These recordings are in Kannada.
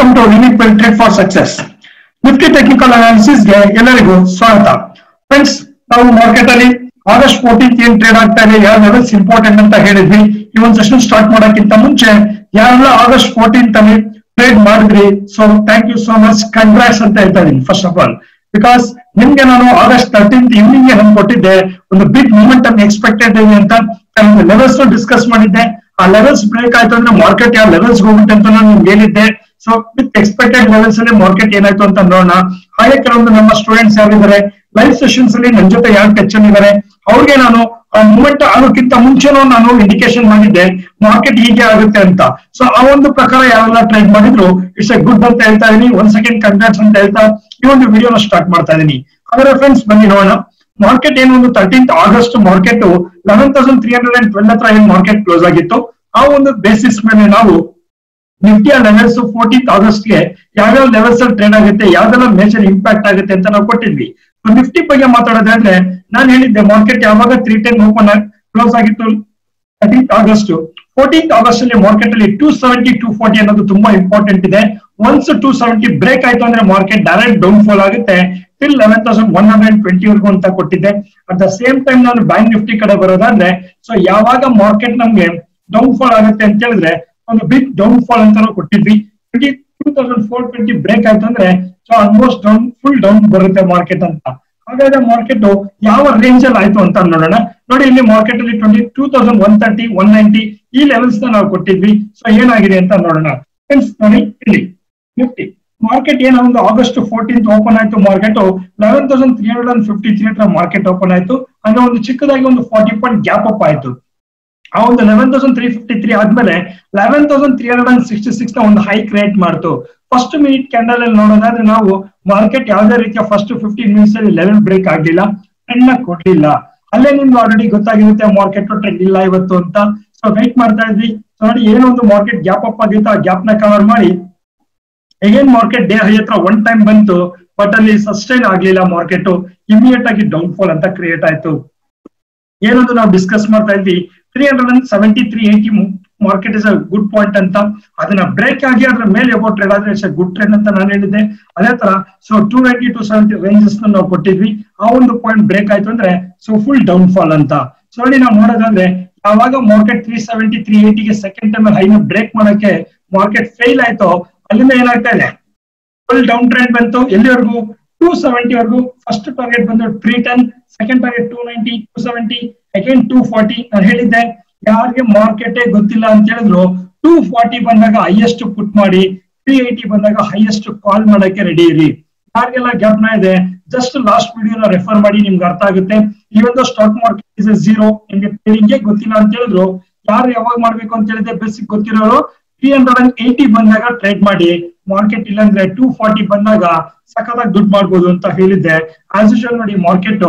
welcome to unique trade for success Nifty technical ಅನಾಲಿಸಿಸ್ಗೆ ಎಲ್ಲರಿಗೂ ಸ್ವಾಗತ ಫ್ರೆಂಡ್ಸ್ ನಾವು ಮಾರ್ಕೆಟ್ ಅಲ್ಲಿ ಆಗಸ್ಟ್ ಫೋರ್ಟೀನ್ ಏನ್ ಟ್ರೇಡ್ ಆಗ್ತಾ ಇದೆ ಯಾವ ಲೆವೆಲ್ಸ್ ಇಂಪಾರ್ಟೆಂಟ್ ಅಂತ ಹೇಳಿದ್ವಿ ಈ ಒಂದು ಸೆಷನ್ ಸ್ಟಾರ್ಟ್ ಮಾಡೋಕ್ಕಿಂತ ಮುಂಚೆ ಯಾರೆಲ್ಲ ಆಗಸ್ಟ್ ಫೋರ್ಟೀನ್ ಅಲ್ಲಿ ಟ್ರೇಡ್ ಮಾಡಿದ್ರಿ so thank you so much congrats ಅಂತ ಹೇಳ್ತಾ ಇದೀನಿ ಫಸ್ಟ್ ಆಫ್ ಆಲ್ ಬಿಕಾಸ್ ನಿಮ್ಗೆ ನಾನು ಆಗಸ್ಟ್ ತರ್ಟೀನ್ತ್ ಈವ್ನಿಂಗ್ ನಾನು ಕೊಟ್ಟಿದ್ದೆ ಒಂದು ಬಿಗ್ ಮೂಮೆಂಟ್ ಅನ್ನು ಎಕ್ಸ್ಪೆಕ್ಟೆಡ್ ಇದೆ ಅಂತ ಕೆಲವೊಂದು ಲೆವೆಲ್ಸ್ ಡಿಸ್ಕಸ್ ಮಾಡಿದ್ದೆ ಆ ಲೆವೆಲ್ಸ್ ಬ್ರೇಕ್ ಆಯ್ತು ಅಂದ್ರೆ ಮಾರ್ಕೆಟ್ ಯಾವ ಲೆವೆಲ್ಸ್ ಹೋಗುತ್ತೆ ಅಂತ ನಾನು ನಿಮ್ಗೆ ಹೇಳಿದ್ದೆ ಸೊ ವಿತ್ ಎಕ್ಸ್ಪೆಕ್ಟೆಡ್ ಲೆವೆಲ್ಸ್ ಅಲ್ಲಿ ಮಾರ್ಕೆಟ್ ಏನಾಯ್ತು ಅಂತ ನೋಡೋಣ ಹಾಗೆ ಕೆಲವೊಂದು ನಮ್ಮ ಸ್ಟೂಡೆಂಟ್ಸ್ ಯಾರಿದ್ದಾರೆ ಲೈವ್ ಸೆಷನ್ಸ್ ಅಲ್ಲಿ ನನ್ನ ಜೊತೆ ಯಾರು ಟಚ್ ಇದ್ದಾರೆ ಅವ್ರಿಗೆ ನಾನು ಆ ಮೂಮೆಂಟ್ ಆಗೋಕ್ಕಿಂತ ಮುಂಚೆನೂ ನಾನು ಇಂಡಿಕೇಶನ್ ಮಾಡಿದ್ದೆ ಮಾರ್ಕೆಟ್ ಹೀಗೆ ಆಗುತ್ತೆ ಅಂತ ಸೊ ಆ ಒಂದು ಪ್ರಕಾರ ಯಾರೆಲ್ಲ ಟ್ರೇಡ್ ಮಾಡಿದ್ರು ಇಟ್ಸ್ ಎ ಗುಡ್ ಅಂತ ಹೇಳ್ತಾ ಇದೀನಿ ಒಂದ್ ಸೆಕೆಂಡ್ ಕಂಗ್ರಾಟ್ಸ್ ಅಂತ ಹೇಳ್ತಾ ಈ ಒಂದು ವಿಡಿಯೋನ ಸ್ಟಾರ್ಟ್ ಮಾಡ್ತಾ ಇದೀನಿ ಹಾಗಾದ್ರೆ ಫ್ರೆಂಡ್ಸ್ ಬನ್ನಿ ನೋಡೋಣ ಮಾರ್ಕೆಟ್ ಏನು ಒಂದು thirteenth August market eleven thousand three hundred and twelve ಹತ್ರ ಏನ್ ಮಾರ್ಕೆಟ್ ಕ್ಲೋಸ್ ಆಗಿತ್ತು ಆ ಒಂದು ಬೇಸಿಸ್ ಮೇಲೆ ನಾವು ನಿಫ್ಟಿಯ ಲೆವೆಲ್ಸ್ ಫೋರ್ಟೀನ್ತ್ ಆಗಸ್ಟ್ ಗೆ ಯಾವ್ಯಾವ ಲೆವೆಲ್ಸ್ ಅಲ್ಲಿ ಟ್ರೇಡ್ ಆಗುತ್ತೆ ಯಾವ್ದೆಲ್ಲ ಮೇಜರ್ ಇಂಪ್ಯಾಕ್ಟ್ ಆಗುತ್ತೆ ಅಂತ ನಾವು ಕೊಟ್ಟಿದ್ವಿ ನಿಫ್ಟಿ ಬಗ್ಗೆ ಮಾತಾಡೋದಾದ್ರೆ ನಾನು ಹೇಳಿದ್ದೆ ಮಾರ್ಕೆಟ್ ಯಾವಾಗ ತ್ರೀ ಟೆನ್ ಓಪನ್ ಕ್ಲೋಸ್ ಆಗಿತ್ತು ತರ್ಟೀನ್ತ್ ಆಗಸ್ಟ್ ಫೋರ್ಟೀನ್ತ್ ಆಗಸ್ಟ್ ಅಲ್ಲಿ ಮಾರ್ಕೆಟ್ ಅಲ್ಲಿ ಟೂ ಸೆವೆಂಟಿ ಟೂ ಫೋರ್ಟಿ ಅನ್ನೋದು ತುಂಬಾ ಇಂಪಾರ್ಟೆಂಟ್ ಇದೆ ಒನ್ಸ್ ಟೂ ಸೆವೆಂಟಿ ಬ್ರೇಕ್ ಆಯ್ತು ಅಂದ್ರೆ ಮಾರ್ಕೆಟ್ ಡೈರೆಕ್ಟ್ ಡೌನ್ ಫಾಲ್ ಆಗುತ್ತೆ till eleven thousand one hundred twenty ವರ್ಗು ಅಂತ ಕೊಟ್ಟಿದ್ದೆ ಅಟ್ ದ ಸೇಮ್ ಟೈಮ್ ನಾನು ಬ್ಯಾಂಕ್ ನಿಫ್ಟಿ ಕಡೆ ಬರೋದಾದ್ರೆ ಸೊ ಯಾವಾಗ ಮಾರ್ಕೆಟ್ ನಮ್ಗೆ ಡೌನ್ ಫಾಲ್ ಆಗುತ್ತೆ ಅಂತ ಹೇಳಿದ್ರೆ ಒಂದು ಬಿಗ್ ಡೌನ್ ಫಾಲ್ ಅಂತ ನಾವು ಕೊಟ್ಟಿದ್ವಿ twenty two thousand four twenty break ಆಯ್ತು ಅಂದ್ರೆ so almost down full down ಬರುತ್ತೆ ಮಾರ್ಕೆಟ್ ಅಂತ ಹಾಗಾದ್ರೆ ಮಾರ್ಕೆಟ್ ಯಾವ ರೇಂಜ್ ಅಲ್ಲಿ ಆಯ್ತು ಅಂತ ನೋಡೋಣ ನೋಡಿ ಇಲ್ಲಿ ಮಾರ್ಕೆಟ್ ಅಲ್ಲಿ twenty two thousand one thirty one ninety ಈ ಲೆವೆಲ್ಸ್ ನ ನಾವು ಕೊಟ್ಟಿದ್ವಿ ಸೊ ಏನಾಗಿದೆ ಅಂತ ನೋಡೋಣ ಫ್ರೆಂಡ್ಸ್ ನೋಡಿ ಇಲ್ಲಿ ನಿಫ್ಟಿ ಮಾರ್ಕೆಟ್ ಏನೋ ಒಂದು ಆಗಸ್ಟ್ ಫೋರ್ಟೀನ್ತ್ ಓಪನ್ ಆಯ್ತು market eleven thousand three hundred and fifty three ಹತ್ರ ಮಾರ್ಕೆಟ್ ಓಪನ್ ಆಯ್ತು ಅಂದ್ರೆ ಒಂದು ಚಿಕ್ಕದಾಗಿ ಒಂದು ಫಾರ್ಟಿ ಪಾಯಿಂಟ್ ಗ್ಯಾಪ್ ಅಪ್ ಆಯ್ತು ಆ ಒಂದು eleven thousand three fifty three ಆದ್ಮೇಲೆ eleven thousand three hundred and sixty six ನ ಒಂದು ಹೈ ಕ್ರಿಯೇಟ್ ಮಾಡ್ತು ಫಸ್ಟ್ ಮಿನಿಟ್ ಕ್ಯಾಂಡಲ್ ಅಲ್ಲಿ ನೋಡೋದಾದ್ರೆ ನಾವು ಮಾರ್ಕೆಟ್ ಯಾವುದೇ ರೀತಿಯ ಫಸ್ಟ್ ಫಿಫ್ಟೀನ್ ಮಿನಿಟ್ಸ್ ಅಲ್ಲಿ ಲೆವೆಲ್ ಬ್ರೇಕ್ ಆಗಿಲ್ಲ ಟ್ರೆಂಡ್ ಕೊಡ್ಲಿಲ್ಲ ಅಲ್ಲೇ ನಿಮ್ಗೆ ಆಲ್ರೆಡಿ ಗೊತ್ತಾಗಿರುತ್ತೆ ಮಾರ್ಕೆಟ್ ಟ್ರೆಂಡ್ ಇಲ್ಲ ಇವತ್ತು ಅಂತ ಸೊ ವೆಯ್ಟ್ ಮಾಡ್ತಾ ಇದ್ವಿ ಸೊ ನೋಡಿ ಏನೋ ಒಂದು ಮಾರ್ಕೆಟ್ ಗ್ಯಾಪ್ ಅಪ್ ಆಗಿತ್ತು ಆ ಗ್ಯಾಪ್ ನ ಕವರ್ ಮಾಡಿ ಅಗೇನ್ ಮಾರ್ಕೆಟ್ ಡೇ ಹೈ ಹತ್ರ ಒನ್ ಟೈಮ್ ಬಂತು ಬಟ್ ಅಲ್ಲಿ ಸಸ್ಟೈನ್ ಆಗ್ಲಿಲ್ಲ ಮಾರ್ಕೆಟ್ ಇಮಿಡಿಯೇಟ್ ಆಗಿ ಡೌನ್ ಫಾಲ್ ಅಂತ ಕ್ರಿಯೇಟ್ ಆಯ್ತು ಏನೊಂದು ನಾವು ಡಿಸ್ಕಸ್ ಮಾಡ್ತಾ ಇದ್ವಿ three hundred and seventy three eighty market is a good point ಅಂತ ಅದನ್ನ ಬ್ರೇಕ್ ಆಗಿ ಅದ್ರ ಮೇಲೆ ಅಬೌಟ್ ಟ್ರೇಡ್ ಆದ್ರೆ ಇಟ್ಸ್ ಅ ಗುಡ್ ಟ್ರೆಂಡ್ ಅಂತ ನಾನು ಹೇಳಿದ್ದೆ ಅದೇ ತರ so two ninety to seventy ranges ನಾವು ಕೊಟ್ಟಿದ್ವಿ ಆ ಒಂದು ಪಾಯಿಂಟ್ ಬ್ರೇಕ್ ಆಯ್ತು ಅಂದ್ರೆ ಸೊ ಫುಲ್ ಡೌನ್ ಫಾಲ್ ಅಂತ ಸೊ ನೋಡಿ ನಾವು ನೋಡೋದಾದ್ರೆ ಯಾವಾಗ ಮಾರ್ಕೆಟ್ ತ್ರೀ ಸೆವೆಂಟಿ ತ್ರೀ ಏಯ್ಟಿಗೆ ಸೆಕೆಂಡ್ ಟೈಮ್ ಹೈನ ಬ್ರೇಕ್ ಮಾಡಕ್ಕೆ ಮಾರ್ಕೆಟ್ ಫೇಲ್ ಆಯ್ತು ಅಲ್ಲಿಂದ ಏನಾಗ್ತಾ ಇದೆ ಫುಲ್ ಡೌನ್ ಟ್ರೆಂಡ್ ಬಂತು ಎಲ್ಲಿವರೆಗೂ ಟೂ ಸೆವೆಂಟಿ ವರೆಗೂ ಫಸ್ಟ್ ಟಾರ್ಗೆಟ್ ಬಂದು three ten second target two ninety two seventy again two forty ನಾನು ಹೇಳಿದ್ದೆ ಯಾರಿಗೆ ಮಾರ್ಕೆಟ್ ಗೊತ್ತಿಲ್ಲ ಅಂತ ಹೇಳಿದ್ರು ಟೂ ಫಾರ್ಟಿ ಬಂದಾಗ ಹೈಯೆಸ್ಟ್ ಪುಟ್ ಮಾಡಿ ತ್ರೀ ಏಯ್ಟಿ ಬಂದಾಗ ಹೈಯೆಸ್ಟ್ ಕಾಲ್ ಮಾಡಕ್ಕೆ ರೆಡಿ ಇರಿ ಯಾರಿಗೆಲ್ಲ ಜ್ಞಾಪನ ಇದೆ ಜಸ್ಟ್ ಲಾಸ್ಟ್ ವಿಡಿಯೋನ ರೆಫರ್ ಮಾಡಿ ನಿಮ್ಗೆ ಅರ್ಥ ಆಗುತ್ತೆ ಈ ಒಂದು stock market is a zero ನಿಮ್ಗೆ ಟ್ರೇಡಿಂಗ್ಗೆ ಗೊತ್ತಿಲ್ಲ ಅಂತ ಹೇಳಿದ್ರು ಯಾರು ಯಾವಾಗ ಮಾಡ್ಬೇಕು ಅಂತ ಹೇಳಿದ್ರೆ ಬೇಸಿಕ್ ಗೊತ್ತಿರೋರು ತ್ರೀ ಹಂಡ್ರೆಡ್ ಅಂಡ್ ಏಯ್ಟಿ ಬಂದಾಗ ಟ್ರೇಡ್ ಮಾಡಿ ಮಾರ್ಕೆಟ್ ಇಲ್ಲಾಂದ್ರೆ ಟೂ ಫಾರ್ಟಿ ಬಂದಾಗ ಸಖತ್ತಾಗಿ ದುಡ್ಡು ಮಾಡ್ಬೋದು ಅಂತ ಹೇಳಿದ್ದೆ ಆಸ್ ಯೂಶಲ್ ನೋಡಿ ಮಾರ್ಕೆಟ್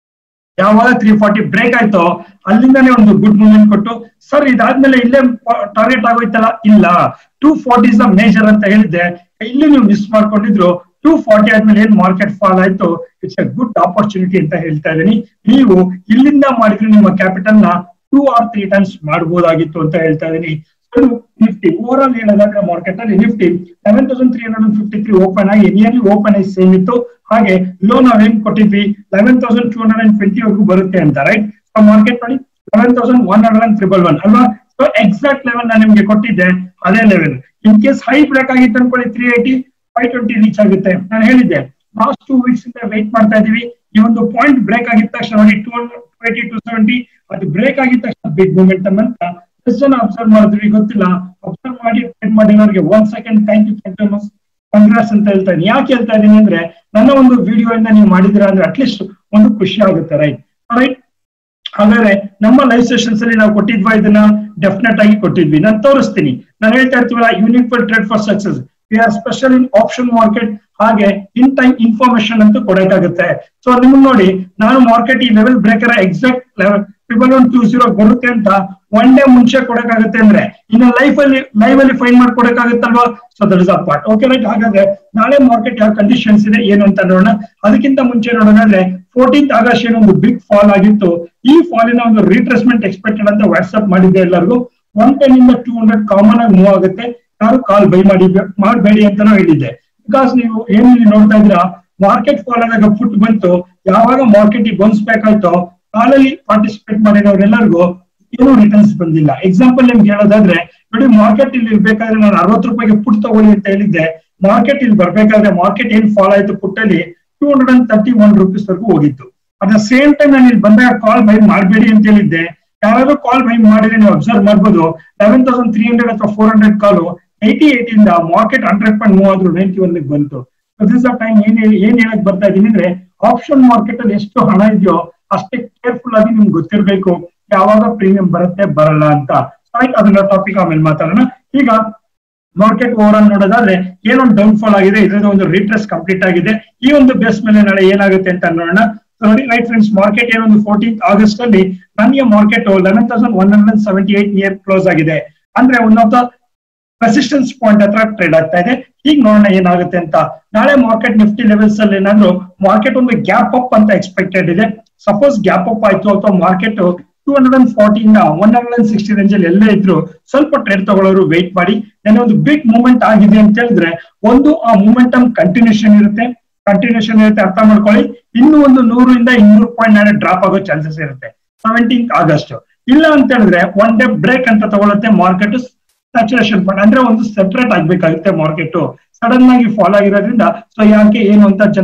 ಯಾವಾಗ ತ್ರೀ ಫಾರ್ಟಿ ಬ್ರೇಕ್ ಆಯ್ತೋ ಅಲ್ಲಿಂದಾನೇ ಒಂದು ಗುಡ್ ಮೂವ್ಮೆಂಟ್ ಕೊಟ್ಟು ಸರ್ ಇದಾದ್ಮೇಲೆ ಇಲ್ಲೇ ಟಾರ್ಗೆಟ್ ಆಗೋಯ್ತಲ್ಲ ಇಲ್ಲ two forty is the major ಅಂತ ಹೇಳಿದ್ದೆ ಇಲ್ಲಿ ನೀವು ಮಿಸ್ ಮಾಡ್ಕೊಂಡಿದ್ರು ಟೂ ಫಾರ್ಟಿ ಆದ್ಮೇಲೆ ಏನ್ ಮಾರ್ಕೆಟ್ ಫಾಲ್ ಆಯ್ತು ಇಟ್ಸ್ ಎ ಗುಡ್ ಆಪರ್ಚುನಿಟಿ ಅಂತ ಹೇಳ್ತಾ ಇದೀನಿ ನೀವು ಇಲ್ಲಿಂದ ಮಾಡಿದ್ರೆ ನಿಮ್ಮ ಕ್ಯಾಪಿಟಲ್ ನ ಟೂ ಆರ್ ತ್ರೀ ಟೈಮ್ಸ್ ಮಾಡಬಹುದಾಗಿತ್ತು ಅಂತ ಹೇಳ್ತಾ ಇದೀನಿ ನಿಫ್ಟಿ ಓವರ್ ಆಲ್ ಹೇಳೋದಾದ್ರೆ ಮಾರ್ಕೆಟ್ ಅಲ್ಲಿ Nifty eleven thousand three hundred fifty three open ಆಗಿ ನಿಯರ್ಲಿ ಓಪನ್ ಆಗಿ ಸೇಮ್ ಇತ್ತು ಹಾಗೆ ಲೋ ನಾವ್ ಏನ್ ಕೊಟ್ಟಿದ್ವಿ eleven thousand two hundred and twenty ವರೆಗೂ ಬರುತ್ತೆ ಅಂತ ರೈಟ್ ಸೊ ಮಾರ್ಕೆಟ್ ನೋಡಿ eleven thousand one hundred and triple one ಅಲ್ವಾ ಸೊ ಎಕ್ಸಾಕ್ಟ್ ಲೆವೆಲ್ ನಾನು ನಿಮ್ಗೆ ಕೊಟ್ಟಿದ್ದೆ ಅದೇ level in case high break ಆಗಿತ್ತು ಅನ್ಕೊಳ್ಳಿ three eighty five twenty reach ಆಗುತ್ತೆ ನಾನು ಹೇಳಿದ್ದೆ ಲಾಸ್ಟ್ ಟೂ ವೀಕ್ಸ್ ಇಂದ ವೇಟ್ ಮಾಡ್ತಾ ಇದೀವಿ ಈ ಒಂದು ಪಾಯಿಂಟ್ ಬ್ರೇಕ್ ಆಗಿದ ತಕ್ಷಣ ನೋಡಿ ಟೂ ಏಯ್ಟಿ ಟು ಸೆವೆಂಟಿ ಅದು ಬ್ರೇಕ್ ಆಗಿದ ತಕ್ಷಣ ಬಿಗ್ ಮೂಮೆಂಟಮ್ ಅಂತ ಎಷ್ಟು ಜನ ಅಬ್ಸರ್ವ್ ಮಾಡಿದ್ವಿ ಗೊತ್ತಿಲ್ಲ ಅಬ್ಸರ್ವ್ ಮಾಡಿ ಟ್ರೇಡ್ ಮಾಡಿರೋರಿಗೆ one second thank you thank you much congrats ಅಂತ ಹೇಳ್ತಾ ಇದ್ದೀನಿ ಯಾಕೆ ಹೇಳ್ತಾ ಇದ್ದೀನಿ ಅಂದ್ರೆ ನನ್ನ ಒಂದು ವಿಡಿಯೋ ಇಂದ ನೀವು ಮಾಡಿದಿರ ಅಂದ್ರೆ ಅಟ್ಲೀಸ್ಟ್ ಒಂದು ಖುಷಿ ಆಗುತ್ತೆ ರೈಟ್ ರೈಟ್ ಹಾಗಾದ್ರೆ ನಮ್ಮ ಲೈವ್ ಸೆಷನ್ಸ್ ಅಲ್ಲಿ ನಾವು ಕೊಟ್ಟಿದ್ವಾ ಇದನ್ನ ಡೆಫಿನೆಟ್ ಆಗಿ ಕೊಟ್ಟಿದ್ವಿ ನಾನು ತೋರಿಸ್ತೀನಿ ನಾನು ಹೇಳ್ತಾ ಇರ್ತೀವಲ್ಲ unique for trade for success we are special in option market ಹಾಗೆ ಇನ್ ಟೈಮ್ ಇನ್ಫಾರ್ಮೇಶನ್ ಅಂತೂ ಕೊಡಕ್ಕಾಗುತ್ತೆ ಸೊ ನಿಮ್ಗೆ ನೋಡಿ ನಾನು ಮಾರ್ಕೆಟ್ ಈ level breaker exact level triple one two zero ಬರುತ್ತೆ ಅಂತ ಒನ್ ಡೇ ಮುಂಚೆ ಕೊಡಕ್ಕಾಗುತ್ತೆ ಅಂದ್ರೆ ಇನ್ನು ಲೈಫ್ ಅಲ್ಲಿ ಲೈವ್ ಅಲ್ಲಿ ಫೈನ್ ಮಾಡಿ ಕೊಡಕ್ಕಾಗುತ್ತಲ್ವಾ so that is a part okay right ಹಾಗಾದ್ರೆ ನಾಳೆ ಮಾರ್ಕೆಟ್ ಯಾವ ಕಂಡೀಷನ್ಸ್ ಇದೆ ಏನು ಅಂತ ನೋಡೋಣ ಅದಕ್ಕಿಂತ ಮುಂಚೆ ನೋಡೋದಾದ್ರೆ ಫೋರ್ಟೀನ್ತ್ ಆಗಸ್ಟ್ ಏನೋ ಒಂದು ಬಿಗ್ ಫಾಲ್ ಆಗಿತ್ತು ಈ ಫಾಲಿನ ಒಂದು ರೀಟ್ರೇಸ್ಮೆಂಟ್ ಎಕ್ಸ್ಪೆಕ್ಟೆಡ್ ಅಂತ ವಾಟ್ಸ್ಆಪ್ ಮಾಡಿದ್ದೆ ಎಲ್ಲರಿಗೂ ಒನ್ ಟೆನ್ ಇಂದ ಟೂ ಹಂಡ್ರೆಡ್ ಕಾಮನ್ ಆಗಿ ಮೂವ್ ಆಗುತ್ತೆ ಯಾರು ಕಾಲ್ ಬೈ ಮಾಡಿ ಮಾಡಬೇಡಿ ಅಂತಾನು ಹೇಳಿದ್ದೆ ಬಿಕಾಸ್ ನೀವು ಏನ್ ಇಲ್ಲಿ ನೋಡ್ತಾ ಇದ್ದೀರಾ ಮಾರ್ಕೆಟ್ ಫಾಲ್ ಆದಾಗ ಫುಟ್ ಬಂತು ಯಾವಾಗ ಮಾರ್ಕೆಟ್ ಬೌನ್ಸ್ ಬ್ಯಾಕ್ ಆಯ್ತೋ ಕಾಲಲ್ಲಿ ಪಾರ್ಟಿಸಿಪೇಟ್ ಮಾಡಿರೋರೆಲ್ಲರಿಗೂ ಏನೂ ರಿಟರ್ನ್ಸ್ ಬಂದಿಲ್ಲ ಎಕ್ಸಾಂಪಲ್ ನಿಮ್ಗೆ ಹೇಳೋದಾದ್ರೆ ನೋಡಿ ಮಾರ್ಕೆಟ್ ಇಲ್ಲಿ ಇರ್ಬೇಕಾದ್ರೆ ನಾನು ಅರವತ್ತು ರೂಪಾಯಿಗೆ ಪುಟ್ ತಗೊಳ್ಳಿ ಅಂತ ಹೇಳಿದ್ದೆ ಮಾರ್ಕೆಟ್ ಇಲ್ಲಿ ಬರ್ಬೇಕಾದ್ರೆ ಮಾರ್ಕೆಟ್ ಏನ್ ಫಾಲ್ ಆಯ್ತು ಪುಟ್ ಅಲ್ಲಿ two hundred and thirty one rupees ವರೆಗೂ ಹೋಗಿತ್ತು ಅಟ್ ದ ಸೇಮ್ ಟೈಮ್ ನಾನು ಇಲ್ಲಿ ಬಂದಾಗ ಕಾಲ್ ಬೈ ಮಾಡಬೇಡಿ ಅಂತ ಹೇಳಿದ್ದೆ ಯಾರಾದ್ರೂ ಕಾಲ್ ಬೈ ಮಾಡಿದ್ರೆ ನೀವು ಅಬ್ಸರ್ವ್ ಮಾಡ್ಬೋದು ಲೆವೆನ್ ತೌಸಂಡ್ ತ್ರೀ ಹಂಡ್ರೆಡ್ ಅಥವಾ ಫೋರ್ ಹಂಡ್ರೆಡ್ ಕಾಲು ಏಯ್ಟಿ ಏಟ್ ಇಂದ ಮಾರ್ಕೆಟ್ ಹಂಡ್ರೆಡ್ ಪಾಯಿಂಟ್ ಮೂವ್ ಆದ್ರೂ ನೈಂಟಿ ಒನ್ ಬಂತು ದಿಸ್ ಆಫ್ ಟೈಮ್ ಏನ್ ಹೇಳಿ- ಏನ್ ಹೇಳಕ್ ಬರ್ತಾ ಇದೀನಿ ಅಂದ್ರೆ ಆಪ್ಷನ್ ಮಾರ್ಕೆಟ್ ಅಲ್ಲಿ ಎಷ್ಟು ಹಣ ಇದೆಯೋ ಅಷ್ಟೇ ಕೇರ್ಫುಲ್ ಆಗಿ ನಿಮ್ಗೆ ಗೊತ್ತಿರ್ಬೇಕು ಯಾವಾಗ ಪ್ರೀಮಿಯಂ ಬರುತ್ತೆ ಬರಲ್ಲ ಅಂತ ರೈಟ್ ಅದನ್ನ ಟಾಪಿಕ್ ಆಮೇಲೆ ಮಾತಾಡೋಣ ಈಗ ಮಾರ್ಕೆಟ್ ಓವರ್ ಆಲ್ ನೋಡೋದಾದ್ರೆ ಏನೊಂದು ಡೌನ್ ಫಾಲ್ ಆಗಿದೆ ಇದರಿಂದ ಒಂದು ರಿಟ್ರೆಸ್ ಕಂಪ್ಲೀಟ್ ಆಗಿದೆ ಈ ಒಂದು ಬೇಸ್ ಮೇಲೆ ನಾಳೆ ಏನಾಗುತ್ತೆ ಅಂತ ನೋಡೋಣ So ನೋಡಿ ರೈಟ್ ಫ್ರೆಂಡ್ಸ್ ಮಾರ್ಕೆಟ್ ಏನೊಂದು ಫೋರ್ಟೀನ್ತ್ ಆಗಸ್ಟ್ ಅಲ್ಲಿ ನನಗೆ market eleven thousand one hundred seventy eight near close ಆಗಿದೆ ಅಂದ್ರೆ one of the resistance point ಹತ್ರ ಟ್ರೇಡ್ ಆಗ್ತಾ ಇದೆ ಈಗ ನೋಡೋಣ ಏನಾಗುತ್ತೆ ಅಂತ ನಾಳೆ ಮಾರ್ಕೆಟ್ ನಿಫ್ಟಿ ಲೆವೆಲ್ಸ್ ಅಲ್ಲಿ ಏನಾದ್ರು ಮಾರ್ಕೆಟ್ ಒಂದು ಗ್ಯಾಪ್ ಅಪ್ ಅಂತ ಎಕ್ಸ್ಪೆಕ್ಟೆಡ್ ಇದೆ ಸಪೋಸ್ ಗ್ಯಾಪ್ ಅಪ್ ಆಯ್ತು ಅಥವಾ market two hundred and forty ಇಂದ one hundred and sixty range ಅಲ್ಲಿ ಎಲ್ಲೇ ಇದ್ರು ಸ್ವಲ್ಪ ಟ್ರೇಡ್ ತಗೊಳ್ಳೋರು ವೇಟ್ ಮಾಡಿ ನೆನ್ನೆ ಒಂದು ಬಿಗ್ ಮೂವ್ಮೆಂಟ್ ಆಗಿದೆ ಅಂತ ಹೇಳಿದ್ರೆ ಒಂದು ಆ ಮೂಮೆಂಟಮ್ ಕಂಟಿನ್ಯೂಷನ್ ಇರುತ್ತೆ ಕಂಟಿನ್ಯೂಷನ್ ಇರುತ್ತೆ ಅರ್ಥ ಮಾಡ್ಕೊಳ್ಳಿ ಇನ್ನು ಒಂದು ನೂರಿಂದ ಇನ್ನೂರು ಪಾಯಿಂಟ್ ನಾಳೆ ಡ್ರಾಪ್ ಆಗೋ ಚಾನ್ಸಸ್ ಇರುತ್ತೆ ಸೆವೆಂಟೀನ್ತ್ ಆಗಸ್ಟ್ ಇಲ್ಲ ಅಂತ ಹೇಳಿದ್ರೆ ಒನ್ ಡೇ ಬ್ರೇಕ್ ಅಂತ ತಗೊಳುತ್ತೆ ಮಾರ್ಕೆಟ್ ಸ್ಯಾಚುರೇಷನ್ ಪಾಯಿಂಟ್ ಅಂದ್ರೆ ಒಂದು ಸೆಪರೇಟ್ ಆಗ್ಬೇಕಾಗುತ್ತೆ ಮಾರ್ಕೆಟ್ ಸಡನ್ ಆಗಿ ಫಾಲ್ ಆಗಿರೋದ್ರಿಂದ ಸೊ ಯಾಕೆ ಏನು ಅಂತ ಜನ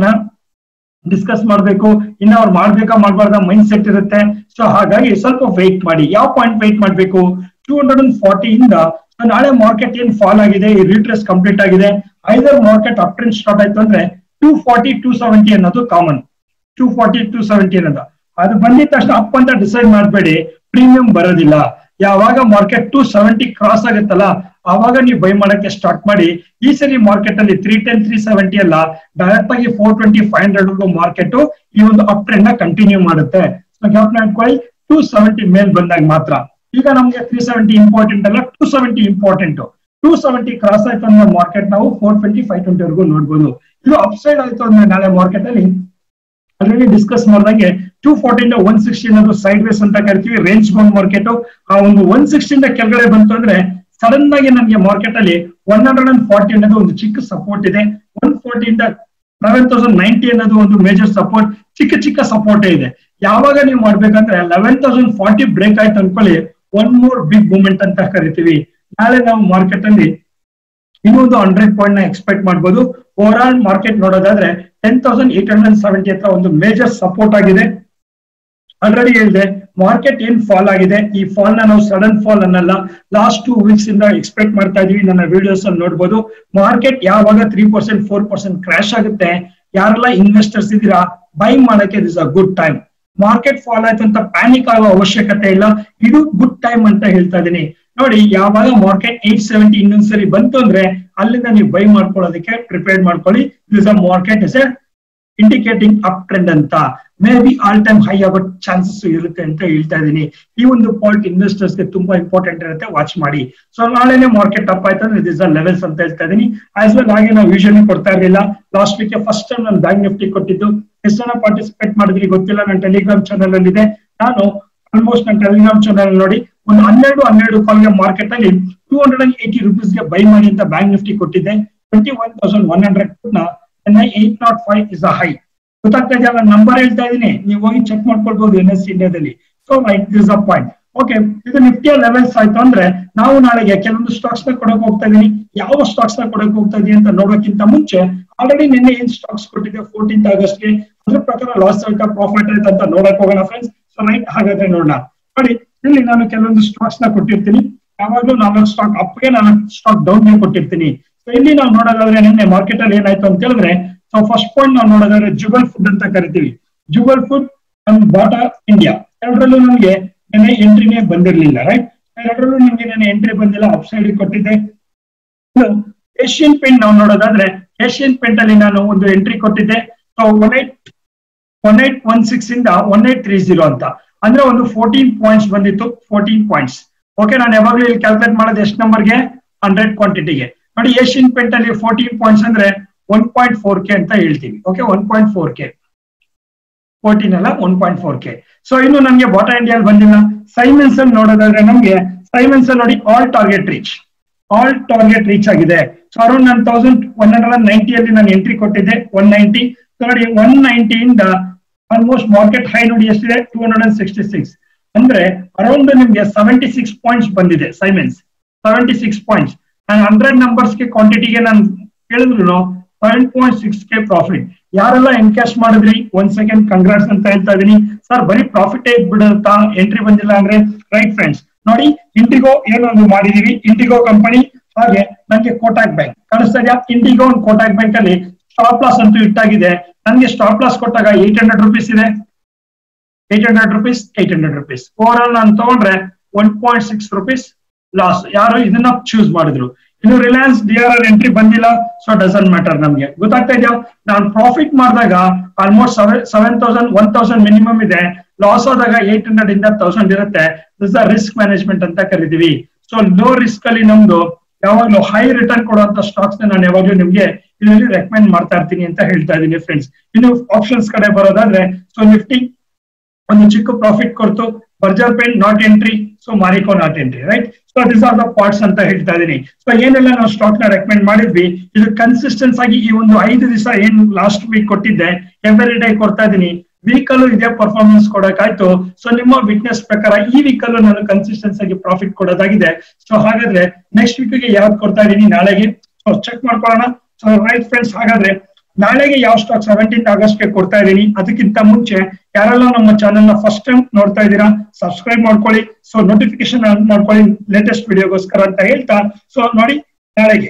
ಡಿಸ್ಕಸ್ ಮಾಡ್ಬೇಕು ಇನ್ನ ಅವ್ರು ಮಾಡ್ಬೇಕಾ ಮಾಡ್ಬಾರ್ದ ಮೈಂಡ್ ಸೆಟ್ ಇರುತ್ತೆ ಸೊ ಹಾಗಾಗಿ ಸ್ವಲ್ಪ ವೆಯ್ಟ್ ಮಾಡಿ ಯಾವ ಪಾಯಿಂಟ್ ವೆಯ್ಟ್ ಮಾಡ್ಬೇಕು ಟೂ ಹಂಡ್ರೆಡ್ ಅಂಡ್ ಫಾರ್ಟಿ ಇಂದ so ನಾಳೆ ಮಾರ್ಕೆಟ್ ಏನ್ ಫಾಲ್ ಆಗಿದೆ ಈ ರಿಟ್ರೆಸ್ ಕಂಪ್ಲೀಟ್ ಆಗಿದೆ either market up trend start ಆಯ್ತು ಅಂದ್ರೆ ಟೂ ಫಾರ್ಟಿ ಟೂ ಸೆವೆಂಟಿ ಅನ್ನೋದು common two forty two seventy ಅನ್ನೋದು ಅದು ಬಂದಿದ ತಕ್ಷಣ ಅಪ್ ಅಂತ ಡಿಸೈಡ್ ಮಾಡಬೇಡಿ ಪ್ರೀಮಿಯಂ ಬರೋದಿಲ್ಲ ಯಾವಾಗ ಮಾರ್ಕೆಟ್ ಟೂ ಸೆವೆಂಟಿ ಕ್ರಾಸ್ ಆಗುತ್ತಲ್ಲ ಆವಾಗ ನೀವು ಬೈ ಮಾಡಕ್ಕೆ ಸ್ಟಾರ್ಟ್ ಮಾಡಿ ಈ ಸರಿ ಮಾರ್ಕೆಟ್ ಅಲ್ಲಿ ತ್ರೀ ಟೆನ್ ತ್ರೀ ಸೆವೆಂಟಿ ಅಲ್ಲ ಡೈರೆಕ್ಟ್ ಆಗಿ four twenty five hundred market ಈ ಒಂದು ಅಪ್ ಟ್ರೆಂಡ್ ನ ಕಂಟಿನ್ಯೂ ಮಾಡುತ್ತೆ ಸೊ ಜ್ಞಾಪನ ಇಟ್ಕೊಳ್ಳಿ ಟೂ ಸೆವೆಂಟಿ ಮೇಲ್ ಬಂದಾಗ ಮಾತ್ರ ಈಗ ನಮ್ಗೆ ತ್ರೀ ಸೆವೆಂಟಿ ಇಂಪಾರ್ಟೆಂಟ್ ಅಲ್ಲ two seventy important two seventy cross ಆಯ್ತು ಅಂದ್ರೆ ಮಾರ್ಕೆಟ್ ನಾವು ಫೋರ್ ಟ್ವೆಂಟಿ ಫೈವ್ ಟ್ವೆಂಟಿ ವರೆಗೂ ನೋಡ್ಬೋದು ಇದು ಅಪ್ಸೈಡ್ ಆಯ್ತು ಅಂದ್ರೆ ನಾಳೆ ಮಾರ್ಕೆಟ್ ಅಲ್ಲಿ ಆಲ್ರೆಡಿ ಡಿಸ್ಕಸ್ ಮಾಡಿದಂಗೆ ಟೂ ಫೋರ್ಟಿಂದ ಒನ್ ಸಿಕ್ಸ್ಟಿ ಅನ್ನೋದು ಸೈಡ್ ವೇಸ್ ಅಂತ ಕರಿತೀವಿ ರೇಂಜ್ ಬೌಂಡ್ ಮಾರ್ಕೆಟ್ ಆ ಒಂದು ಒನ್ ಸಿಕ್ಸ್ಟಿಂದ ಕೆಳಗಡೆ ಬಂತು ಅಂದ್ರೆ ಸಡನ್ ಆಗಿ ನಮಗೆ ಮಾರ್ಕೆಟ್ ಅಲ್ಲಿ ಒನ್ ಹಂಡ್ರೆಡ್ ಅಂಡ್ ಫಾರ್ಟಿ ಅನ್ನೋದು ಒಂದು ಚಿಕ್ಕ ಸಪೋರ್ಟ್ ಇದೆ ಒನ್ ಫೋರ್ಟಿಯಿಂದ ಲೆವೆನ್ ತೌಸಂಡ್ ನೈಂಟಿ ಅನ್ನೋದು ಒಂದು ಮೇಜರ್ ಸಪೋರ್ಟ್ ಚಿಕ್ಕ ಚಿಕ್ಕ ಸಪೋರ್ಟ್ ಇದೆ ಯಾವಾಗ ನೀವು ಮಾಡ್ಬೇಕಂದ್ರೆ ಲೆವೆನ್ ತೌಸಂಡ್ ಫಾರ್ಟಿ ಬ್ರೇಕ್ ಆಯ್ತು ಅನ್ಕೊಳ್ಳಿ ಒನ್ ಮೋರ್ ಬಿಗ್ ಮೂವ್ಮೆಂಟ್ ಅಂತ ಕರಿತೀವಿ ನಾಳೆ ನಾವು ಮಾರ್ಕೆಟ್ ಅಲ್ಲಿ ಇನ್ನೊಂದು ಹಂಡ್ರೆಡ್ ಪಾಯಿಂಟ್ ನ ಎಕ್ಸ್ಪೆಕ್ಟ್ ಮಾಡಬಹುದು ಓವರ್ ಆಲ್ ಮಾರ್ಕೆಟ್ ನೋಡೋದಾದ್ರೆ ten thousand eight hundred seventy ಹತ್ರ ಒಂದು ಮೇಜರ್ ಸಪೋರ್ಟ್ ಆಗಿದೆ ಆಲ್ರೆಡಿ ಹೇಳಿದೆ ಮಾರ್ಕೆಟ್ ಏನ್ ಫಾಲ್ ಆಗಿದೆ ಈ ಫಾಲ್ ನ ನಾವು ಸಡನ್ ಫಾಲ್ ಅನ್ನಲ್ಲ ಲಾಸ್ಟ್ ಟೂ ವೀಕ್ಸ್ ಇಂದ ಎಕ್ಸ್ಪೆಕ್ಟ್ ಮಾಡ್ತಾ ಇದೀವಿ ನನ್ನ ವಿಡಿಯೋಸ್ ಅಲ್ಲಿ ನೋಡ್ಬೋದು ಮಾರ್ಕೆಟ್ ಯಾವಾಗ three percent four percent crash ಆಗುತ್ತೆ ಯಾರೆಲ್ಲ ಇನ್ವೆಸ್ಟರ್ಸ್ ಇದ್ದೀರಾ ಬೈ ಮಾಡಕ್ಕೆ this a good time market fall ಆಯ್ತು ಅಂತ ಪ್ಯಾನಿಕ್ ಆಗೋ ಅವಶ್ಯಕತೆ ಇಲ್ಲ ಇದು ಗುಡ್ ಟೈಮ್ ಅಂತ ಹೇಳ್ತಾ ಇದೀನಿ ನೋಡಿ ಯಾವಾಗ ಮಾರ್ಕೆಟ್ ಏಟ್ ಸೆವೆಂಟಿ ಇನ್ನೊಂದ್ಸರಿ ಬಂತು ಅಂದ್ರೆ ಅಲ್ಲಿಂದ ನೀವು ಬೈ ಮಾಡ್ಕೊಳ್ಳೋದಕ್ಕೆ ಪ್ರಿಪೇರ್ ಮಾಡ್ಕೊಳ್ಳಿ this a market is a indicating up trend ಅಂತ maybe all time high ಆಗೋ ಚಾನ್ಸಸ್ ಇರುತ್ತೆ ಅಂತ ಹೇಳ್ತಾ ಇದೀನಿ ಈ ಒಂದು ಪಾಯಿಂಟ್ ಇನ್ವೆಸ್ಟರ್ಸ್ ಗೆ ತುಂಬಾ ಇಂಪಾರ್ಟೆಂಟ್ ಇರುತ್ತೆ ವಾಚ್ ಮಾಡಿ ಸೊ ನಾಳೆನೆ ಮಾರ್ಕೆಟ್ ಅಪ್ ಆಯ್ತು ಅಂದ್ರೆ ದಿಸ್ ಆರ್ ಲೆವೆಲ್ಸ್ ಅಂತ ಹೇಳ್ತಾ ಇದೀನಿ ಆಸ್ ವೆಲ್ ಹಾಗೆ ನಾವು ಯೂಶಲಿ ಕೊಡ್ತಾ ಇರಲಿಲ್ಲ ಲಾಸ್ಟ್ ವೀಕ್ ಫಸ್ಟ್ ಟೈಮ್ ನಾನು ಬ್ಯಾಂಕ್ ನಿಫ್ಟಿ ಕೊಟ್ಟಿದ್ದು ಎಷ್ಟು ಜನ ಪಾರ್ಟಿಸಿಪೇಟ್ ಮಾಡಿದ್ರಿ ಗೊತ್ತಿಲ್ಲ ನನ್ನ ಟೆಲಿಗ್ರಾಮ್ ಚಾನಲ್ ಅಲ್ಲಿ ಇದೆ ನಾನು ಆಲ್ಮೋಸ್ಟ್ ನನ್ನ ಟೆಲಿಗ್ರಾಮ್ ಚಾನಲ್ ನೋಡಿ ಒಂದು ಹನ್ನೆರಡು ಹನ್ನೆರಡು ಕಾಲ್ಗೆ ಮಾರ್ಕೆಟ್ ಅಲ್ಲಿ two hundred and eighty rupees ಗೆ ಬೈ ಮಾಡಿ ಅಂತ ಬ್ಯಾಂಕ್ ನಿಫ್ಟಿ ಕೊಟ್ಟಿದ್ದೆ twenty one thousand one hundred eight naught five is a high ಗೊತ್ತಾಗ್ತಾ ಇದೆಯಲ್ಲ ನಂಬರ್ ಹೇಳ್ತಾ ಇದೀನಿ ನೀವು ಹೋಗಿ ಚೆಕ್ ಮಾಡ್ಕೊಳ್ಬಹುದು ಎನ್ ಎಸ್ ಇಂಡಿಯಾದಲ್ಲಿ so right this a point okay ಇದು ನಿಫ್ಟಿಯ ಲೆವೆಲ್ಸ್ ಆಯ್ತು ಅಂದ್ರೆ ನಾವು ನಾಳೆಗೆ ಕೆಲವೊಂದು ಸ್ಟಾಕ್ಸ್ ನ ಕೊಡಕ್ ಹೋಗ್ತಾ ಇದೀನಿ ಯಾವ ಸ್ಟಾಕ್ಸ್ ನ ಕೊಡಕ್ ಹೋಗ್ತಾ ಇದೀನಿ ಅಂತ ನೋಡೋಕ್ಕಿಂತ ಮುಂಚೆ ಆಲ್ರೆಡಿ ನಿನ್ನೆ ಏನ್ ಸ್ಟಾಕ್ಸ್ ಕೊಟ್ಟಿದೆ ಫೋರ್ಟೀನ್ತ್ ಆಗಸ್ಟ್ ಗೆ ಅದ್ರ ಪ್ರಕಾರ ಲಾಸ್ ಆಯ್ತಾ ಪ್ರಾಫಿಟ್ ಆಯ್ತಾ ಅಂತ ನೋಡಕ್ ಹೋಗೋಣ ಫ್ರೆಂಡ್ಸ್ ಸೊ ರೈಟ್ ಹಾಗಾದ್ರೆ ನೋಡೋಣ ನೋಡಿ ಇಲ್ಲಿ ನಾನು ಕೆಲವೊಂದು ಸ್ಟಾಕ್ಸ್ ನ ಕೊಟ್ಟಿರ್ತೀನಿ ಯಾವಾಗ್ಲೂ ನಾಲ್ಕು ಸ್ಟಾಕ್ ಅಪ್ಗೆ ನಾಲ್ಕು ಸ್ಟಾಕ್ ಡೌನ್ ಗೆ ಕೊಟ್ಟಿರ್ತೀನಿ ಸೊ ಇಲ್ಲಿ ನಾವು ನೋಡೋದಾದ್ರೆ ನಿನ್ನೆ ಮಾರ್ಕೆಟ್ ಅಲ್ಲಿ ಏನಾಯ್ತು ಅಂತ ಹೇಳಿದ್ರೆ ಸೊ ಫಸ್ಟ್ ಪಾಯಿಂಟ್ ನಾವು ನೋಡೋದಾದ್ರೆ ಜುಗಲ್ ಫುಡ್ ಅಂತ ಕರಿತೀವಿ ಜುಗಲ್ ಫುಡ್ ಅಂಡ್ ಬಾಟಾ ಇಂಡಿಯಾ ಎರಡರಲ್ಲೂ ನಮಗೆ ನೆನೆ ಎಂಟ್ರಿನೇ ಬಂದಿರಲಿಲ್ಲ ರೈಟ್ ಎರಡರಲ್ಲೂ ನಿಮ್ಗೆ ನೆನೆ ಎಂಟ್ರಿ ಬಂದಿಲ್ಲ ಅಪ್ ಸೈಡ್ ಕೊಟ್ಟಿದ್ದೆ ಏಷ್ಯನ್ ಪೇಂಟ್ ನಾವು ನೋಡೋದಾದ್ರೆ ಏಷ್ಯನ್ ಪೇಂಟ್ ಅಲ್ಲಿ ನಾನು ಒಂದು ಎಂಟ್ರಿ ಕೊಟ್ಟಿದ್ದೆ so one eight one eight one six ಇಂದ ಒನ್ ಏಟ್ ತ್ರೀ ಜೀರೋ ಅಂತ ಅಂದ್ರೆ ಒಂದು ಫೋರ್ಟೀನ್ ಪಾಯಿಂಟ್ಸ್ ಬಂದಿತ್ತು ಫೋರ್ಟೀನ್ ಪಾಯಿಂಟ್ಸ್ ಓಕೆ ನಾನು ಯಾವಾಗ್ಲೂ ಇಲ್ಲಿ ಕ್ಯಾಲ್ಕುಲೇಟ್ ಮಾಡೋದು ಎಷ್ಟು ನಂಬರ್ಗೆ ಹಂಡ್ರೆಡ್ ಕ್ವಾಂಟಿಟಿಗೆ ನೋಡಿ ಏಷ್ಯನ್ ಪೇಂಟ್ ಅಲ್ಲಿ ಫೋರ್ಟೀನ್ ಪಾಯಿಂಟ್ಸ್ ಅಂದ್ರೆ ಒನ್ ಪಾಯಿಂಟ್ ಫೋರ್ ಕೆ ಅಂತ ಹೇಳ್ತೀವಿ okay one point four K fourteen ಅಲ್ಲ one point four K so ಇನ್ನು ನಮಗೆ ಬಾಟಾ ಇಂಡಿಯಾ ಬಂದಿಲ್ಲ ಸೈಮೆನ್ಸ್ ಅಲ್ಲಿ ನೋಡೋದಾದ್ರೆ ನಮಗೆ ಸೈಮೆನ್ಸ್ ಅಲ್ಲಿ ನೋಡಿ all target reach all target reach ಆಗಿದೆ ಸೊ ಅರೌಂಡ್ ನಾನು ತೌಸಂಡ್ ಒನ್ ಹಂಡ್ರೆಡ್ ಅಂಡ್ ನೈಂಟಿಯಲ್ಲಿ ನಾನು ಎಂಟ್ರಿ ಕೊಟ್ಟಿದ್ದೆ ಒನ್ ನೈಂಟಿ ನೋಡಿ ಒನ್ ನೈಂಟಿಯಿಂದ ಆಲ್ಮೋಸ್ಟ್ ಮಾರ್ಕೆಟ್ ಹೈ ನೋಡಿ ಎಷ್ಟಿದೆ two hundred and sixty six ಅಂದ್ರೆ ಅರೌಂಡ್ ನಿಮ್ಗೆ ಸೆವೆಂಟಿ ಸಿಕ್ಸ್ ಪಾಯಿಂಟ್ಸ್ ಬಂದಿದೆ ಸೈಮೆನ್ಸ್ ಸೆವೆಂಟಿ ಸಿಕ್ಸ್ ಪಾಯಿಂಟ್ಸ್ ನಾನು ಹಂಡ್ರೆಡ್ ನಂಬರ್ಸ್ಗೆ ಕ್ವಾಂಟಿಟಿಗೆ ನಾನು ಹೇಳಿದ್ರು seven point six K profit ಯಾರೆಲ್ಲ ಎನ್ಕ್ಯಾಶ್ ಮಾಡಿದ್ರಿ ಒಂದ್ ಸೆಕೆಂಡ್ ಕಂಗ್ರಾಟ್ಸ್ ಅಂತ ಹೇಳ್ತಾ ಇದೀನಿ ಸರ್ ಬರೀ ಪ್ರಾಫಿಟ್ ಬಿಡುತ್ತಾ ಎಂಟ್ರಿ ಬಂದಿಲ್ಲ ಅಂದ್ರೆ ರೈಟ್ ಫ್ರೆಂಡ್ಸ್ ನೋಡಿ ಇಂಡಿಗೋ ಏನೊಂದು ಮಾಡಿದೀವಿ ಇಂಡಿಗೋ ಕಂಪನಿ ಹಾಗೆ ನಂಗೆ ಕೋಟಾಕ್ ಬ್ಯಾಂಕ್ ಕಾಣಿಸ್ತಾ ಇದೆಯಾ ಇಂಡಿಗೋ ಒಂದು ಕೋಟಾಕ್ ಬ್ಯಾಂಕ್ ಅಲ್ಲಿ ಸ್ಟಾಪ್ ಲಾಸ್ ಅಂತೂ ಇಟ್ಟಾಗಿದೆ ನನಗೆ ಸ್ಟಾಪ್ ಲಾಸ್ ಕೊಟ್ಟಾಗ ಏಟ್ ಹಂಡ್ರೆಡ್ ರುಪೀಸ್ ಇದೆ eight hundred rupees eight hundred rupees overall ನಾನು ತಗೊಂಡ್ರೆ one point six rupees loss ಯಾರು ಇದನ್ನ ಚೂಸ್ ಮಾಡಿದ್ರು ಇನ್ನು Reliance D R R entry ಬಂದಿಲ್ಲ ಸೊ ಡಸನ್ ಮ್ಯಾಟರ್ ನಮ್ಗೆ ಗೊತ್ತಾಗ್ತಾ ಇದೆಯಾ ನಾನು ಪ್ರಾಫಿಟ್ ಮಾಡಿದಾಗ almost seven seven thousand one thousand minimum ಇದೆ ಲಾಸ್ ಆದಾಗ ಏಟ್ ಹಂಡ್ರೆಡ್ ಇಂದ ತೌಸಂಡ್ ಇರುತ್ತೆ ದಿಸ್ ದ ರಿಸ್ಕ್ ಮ್ಯಾನೇಜ್ಮೆಂಟ್ ಅಂತ ಕರಿತೀವಿ ಸೊ ಲೋ ರಿಸ್ಕ್ ಅಲ್ಲಿ ನಮ್ದು ಯಾವಾಗ್ಲೂ ಹೈ ರಿಟರ್ನ್ ಕೊಡುವಂತ ಸ್ಟಾಕ್ಸ್ ನಾನು ಯಾವಾಗ್ಲೂ ನಿಮ್ಗೆ ಇದರಲ್ಲಿ ರೆಕಮೆಂಡ್ ಮಾಡ್ತಾ ಇರ್ತೀನಿ ಅಂತ ಹೇಳ್ತಾ ಇದ್ದೀನಿ ಫ್ರೆಂಡ್ಸ್ ಇನ್ನು ಆಪ್ಷನ್ಸ್ ಕಡೆ ಬರೋದಾದ್ರೆ ಸೊ ನಿಫ್ಟಿ ಒಂದು ಚಿಕ್ಕ ಪ್ರಾಫಿಟ್ ಕೊಡ್ತು Berger paint not entry so Marico not entry right so this are the parts ಅಂತ ಹೇಳ್ತಾ ಇದೀನಿ ಸೊ ಏನೆಲ್ಲ ನಾವು ಸ್ಟಾಕ್ ನ ರೆಕಮೆಂಡ್ ಮಾಡಿದ್ವಿ ಇದು ಕನ್ಸಿಸ್ಟೆನ್ಸ್ ಆಗಿ ಈ ಒಂದು ಐದು ದಿವಸ ಏನ್ ಲಾಸ್ಟ್ ವೀಕ್ ಕೊಟ್ಟಿದ್ದೆ ಎವ್ರಿ ಡೇ ಕೊಡ್ತಾ ಇದೀನಿ ವೀಕ್ ಅಲ್ಲೂ ಇದೇ ಪರ್ಫಾರ್ಮೆನ್ಸ್ ಕೊಡಕ್ಕಾಯ್ತು ಸೊ ನಿಮ್ಮ ವಿಟ್ನೆಸ್ ಪ್ರಕಾರ ಈ ವೀಕ್ ಅಲ್ಲೂ ನಾನು ಕನ್ಸಿಸ್ಟೆನ್ಸ್ ಆಗಿ ಪ್ರಾಫಿಟ್ ಕೊಡೋದಾಗಿದೆ ಸೊ ಹಾಗಾದ್ರೆ ನೆಕ್ಸ್ಟ್ ವೀಕ್ ಗೆ ಯಾವ್ದು ಕೊಡ್ತಾ ಇದೀನಿ ನಾಳೆಗೆ ಸೊ ಚೆಕ್ ಮಾಡ್ಕೊಳ್ಳೋಣ ಸೊ ರೈಟ್ ಫ್ರೆಂಡ್ಸ್ ಹಾಗಾದ್ರೆ ನಾಳೆಗೆ ಯಾವ ಸ್ಟಾಕ್ ಸೆವೆಂಟೀನ್ ಆಗಸ್ಟ್ ಗೆ ಕೊಡ್ತಾ ಇದೀನಿ ಅದಕ್ಕಿಂತ ಮುಂಚೆ ಯಾರೆಲ್ಲ ನಮ್ಮ ಚಾನೆಲ್ ನ ಫಸ್ಟ್ ಟೈಮ್ ನೋಡ್ತಾ ಇದ್ದೀರಾ ಸಬ್ಸ್ಕ್ರೈಬ್ ಮಾಡ್ಕೊಳ್ಳಿ ಸೊ ನೋಟಿಫಿಕೇಶನ್ ಆನ್ ಮಾಡ್ಕೊಳ್ಳಿ ಲೇಟೆಸ್ಟ್ ವಿಡಿಯೋಗೋಸ್ಕರ ಅಂತ ಹೇಳ್ತಾ ಸೊ ನೋಡಿ ನಾಳೆಗೆ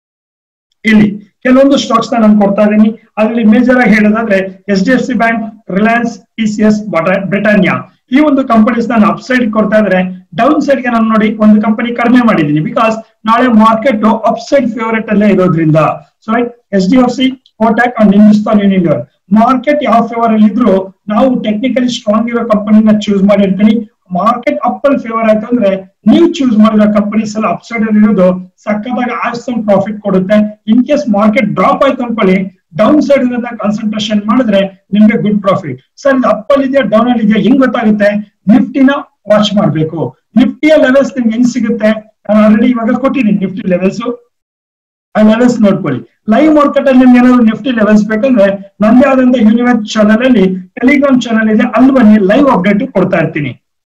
ಇಲ್ಲಿ ಕೆಲವೊಂದು ಸ್ಟಾಕ್ಸ್ ನ ನಾನು ಕೊಡ್ತಾ ಇದ್ದೀನಿ ಅಲ್ಲಿ ಮೇಜರ್ ಆಗಿ ಹೇಳೋದಾದ್ರೆ H D F C bank Reliance T C S Britannia ಈ ಒಂದು ಕಂಪನೀಸ್ ನಾನು ಅಪ್ ಸೈಡ್ ಕೊಡ್ತಾ ಇದ್ರೆ ಡೌನ್ ಸೈಡ್ ಗೆ ನಾನು ನೋಡಿ ಒಂದು ಕಂಪನಿ ಕಡಿಮೆ ಮಾಡಿದ್ದೀನಿ ಬಿಕಾಸ್ ನಾಳೆ ಮಾರ್ಕೆಟ್ ಅಪ್ ಸೈಡ್ ಫೇವರೇಟ್ ಅಲ್ಲೇ ಇರೋದ್ರಿಂದ so right H D F C Kotak and Hindustan Unilever market ಯಾವ ಫೇವರ್ ಅಲ್ಲಿ ಇದ್ರು ನಾವು ಟೆಕ್ನಿಕಲಿ ಸ್ಟ್ರಾಂಗ್ ಇರೋ ಕಂಪನಿನ ಚೂಸ್ ಮಾಡಿರ್ತೀನಿ ಮಾರ್ಕೆಟ್ ಅಪ್ ಅಲ್ಲಿ ಫೇವರ್ ಆಯ್ತು ಅಂದ್ರೆ ನೀವು ಚೂಸ್ ಮಾಡಿರೋ ಕಂಪನೀಸ್ ಎಲ್ಲ ಅಪ್ ಸೈಡ್ ಅಲ್ಲಿ ಇರೋದು ಸಕ್ಕತ್ತಾಗಿ ಆಸಮ್ ಪ್ರಾಫಿಟ್ ಕೊಡುತ್ತೆ ಇನ್ ಕೇಸ್ ಮಾರ್ಕೆಟ್ ಡ್ರಾಪ್ ಆಯ್ತು ಅನ್ಕೊಳ್ಳಿ ಡೌನ್ ಸೈಡ್ ಇರೋದ ಕಾನ್ಸಂಟ್ರೇಷನ್ ಮಾಡಿದ್ರೆ ನಿಮ್ಗೆ ಗುಡ್ ಪ್ರಾಫಿಟ್ ಸರ್ ಇದು ಅಪ್ ಅಲ್ಲಿ ಇದೆಯಾ ಡೌನ್ ಅಲ್ಲಿ ಇದೆಯಾ ಹೆಂಗ್ ಗೊತ್ತಾಗುತ್ತೆ ನಿಫ್ಟಿನ ವಾಚ್ ಮಾಡ್ಬೇಕು ನಿಫ್ಟಿಯ ಲೆವೆಲ್ಸ್ ನಿಮ್ಗೆ ಹೆಂಗ್ ಸಿಗುತ್ತೆ ನಾನು ಆಲ್ರೆಡಿ ಇವಾಗ ಕೊಟ್ಟಿದ್ದೀನಿ ನಿಫ್ಟಿ ಲೆವೆಲ್ಸ್ ಆ ಲೆವೆಲ್ಸ್ ನೋಡ್ಕೊಳ್ಳಿ ಲೈವ್ ಮಾರ್ಕೆಟ್ ಅಲ್ಲಿ ನಿಮ್ಗೆ ಏನಾದ್ರು ನಿಫ್ಟಿ ಲೆವೆಲ್ಸ್ ಬೇಕಂದ್ರೆ ನಂದೇ ಆದಂತ ಯೂನಿವರ್ಸ್ ಚಾನಲ್ ಅಲ್ಲಿ ಟೆಲಿಗ್ರಾಮ್ ಚಾನಲ್ ಇದೆ ಅಲ್ಲಿ ಬನ್ನಿ ಲೈವ್ ಅಪ್ಡೇಟ್ ಕೊಡ್ತಾ ಇರ್ತೀನಿ